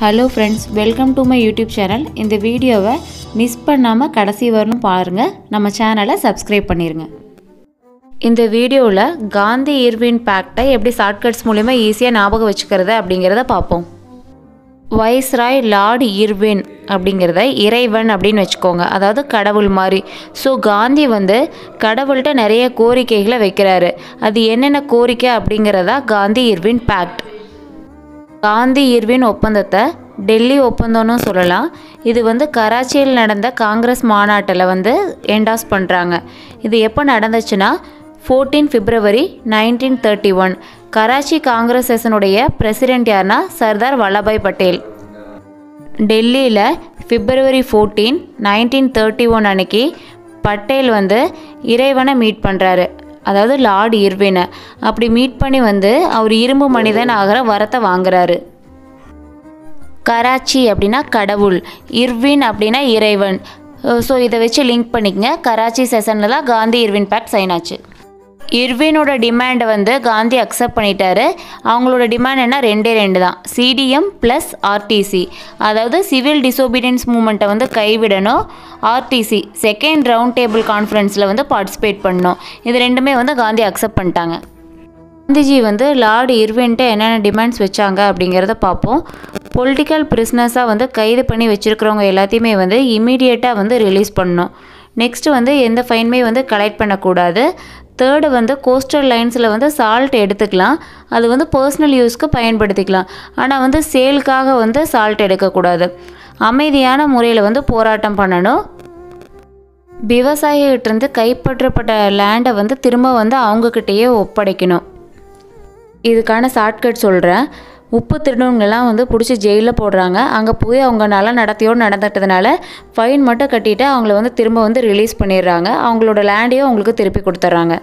hello friends welcome to my YouTube channel இந்த வீடியோவை miss பண்ணாமல் கடைசி வரணும் பாருங்கள் நம்ம சேனலை சப்ஸ்கிரைப் பண்ணிடுங்க இந்த வீடியோவில் காந்தி இர்வின் பேக்டை எப்படி ஷார்ட்கட்ஸ் மூலிமா ஈஸியாக ஞாபகம் வச்சுக்கிறது அப்படிங்கிறத பார்ப்போம் வைஸ்ராய் லார்டு இர்வின் அப்படிங்கிறத இறைவன் அப்படின்னு வச்சுக்கோங்க அதாவது கடவுள் மாதிரி ஸோ காந்தி வந்து கடவுள்கிட்ட நிறைய கோரிக்கைகளை வைக்கிறாரு அது என்னென்ன கோரிக்கை அப்படிங்கிறதா Gandhi Irwin pact Gandhi Irwin ஒப்பந்தத்தை டெல்லி ஒப்பந்தம்னு சொல்லலாம் இது வந்து கராச்சியில் நடந்த காங்கிரஸ் மாநாட்டில் வந்து என்டாஸ் பண்ணுறாங்க இது எப்போ நடந்துச்சுன்னா fourteen February nineteen thirty one Karachi Congress செஷனுடைய பிரசிடெண்ட் யாருன்னா சர்தார் வல்லபாய் பட்டேல் டெல்லியில் February fourteen nineteen thirty one அன்னைக்கு பட்டேல் வந்து இறைவனை மீட் பண்ணுறாரு அதாவது லார்டு இர்வினை அப்படி மீட் பண்ணி வந்து அவர் இரும்பு மனிதன் ஆகிற வரத்தை வாங்குறாரு கராச்சி அப்படின்னா கடவுள் இர்வின் அப்படின்னா இறைவன் ஸோ இதை வச்சு லிங்க் பண்ணிக்கங்க கராச்சி செஷனில் தான் காந்தி இர்வின் பேக்ட் சைன் ஆச்சு இர்வினோட டிமாண்டை வந்து காந்தி அக்செப்ட் பண்ணிட்டாரு அவங்களோட டிமாண்ட் என்ன ரெண்டே ரெண்டு தான் சிடிஎம் ப்ளஸ் ஆர்டிசி அதாவது சிவில் டிசோபீடியன்ஸ் மூமெண்ட்டை வந்து கைவிடணும் ஆர்டிசி செகண்ட் ரவுண்ட் டேபிள் கான்ஃபரன்ஸில் வந்து பார்ட்டிசிபேட் பண்ணணும் இது ரெண்டுமே வந்து காந்தி அக்செப்ட் பண்ணிட்டாங்க காந்திஜி வந்து லார்டு இர்வின்ட்டு என்னென்ன டிமாண்ட்ஸ் வச்சாங்க அப்படிங்கிறத பார்ப்போம் பொலிட்டிக்கல் பிரிஸ்னஸாக வந்து கைது பண்ணி வச்சுருக்கிறவங்க எல்லாத்தையுமே வந்து இமீடியட்டாக வந்து ரிலீஸ் பண்ணணும் நெக்ஸ்ட்டு வந்து எந்த ஃபைனுமே வந்து கலெக்ட் பண்ணக்கூடாது தேர்டு வந்து கோஸ்டல் லைன்ஸில் வந்து சால்ட் எடுத்துக்கலாம் அது வந்து பர்சனல் யூஸ்க்கு பயன்படுத்திக்கலாம் ஆனால் வந்து சேலுக்காக வந்து சால்ட் எடுக்கக்கூடாது அமைதியான முறையில் வந்து போராட்டம் பண்ணணும் விவசாயிகிட்டேருந்து கைப்பற்றப்பட்ட லேண்டை வந்து திரும்ப வந்து அவங்கக்கிட்டேயே ஒப்படைக்கணும் இதுக்கான ஷார்ட்கட் சொல்கிறேன் உப்பு திருடவங்கெல்லாம் வந்து பிடிச்சி ஜெயிலில் போடுறாங்க அங்கே போய் அவங்க நல்ல நடத்தையோடு நடந்துட்டதுனால ஃபைன் மட்டும் கட்டிட்டு அவங்கள வந்து திரும்ப வந்து ரிலீஸ் பண்ணிடுறாங்க அவங்களோட லேண்டையும் அவங்களுக்கு திருப்பி கொடுத்துட்றாங்க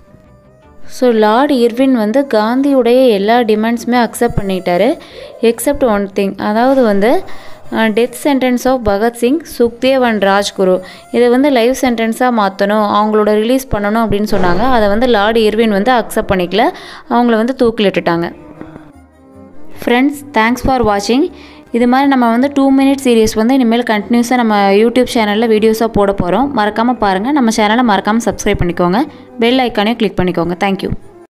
ஸோ லார்ட் இர்வின் வந்து காந்தியுடைய எல்லா டிமாண்ட்ஸுமே அக்செப்ட் பண்ணிட்டாரு எக்ஸப்ட் ஒன் திங் அதாவது வந்து death sentence of Bhagat Singh Sukhdev and Rajguru இதை வந்து லைவ் சென்டென்ஸாக மாற்றணும் அவங்களோட ரிலீஸ் பண்ணணும் அப்படின்னு சொன்னாங்க அதை வந்து லார்ட் இர்வின் வந்து அக்செப்ட் பண்ணிக்கல அவங்கள வந்து தூக்கிலிட்டுட்டாங்க ஃப்ரெண்ட்ஸ் தேங்க்ஸ் ஃபார் வாட்சிங் இது மாதிரி நம்ம வந்து டூ மினிட் சீரியஸ் வந்து இனிமேல் கண்டினியூஸாக நம்ம யூடியூப் சேனலில் வீடியோஸாக போட போகிறோம் மறக்காமல் பாருங்கள் நம்ம சேனலை மறக்காமல் சப்ஸ்கிரைப் பண்ணிக்கோங்க பெல் ஐக்கானையும் கிளிக் பண்ணிக்கோங்க தேங்க்யூ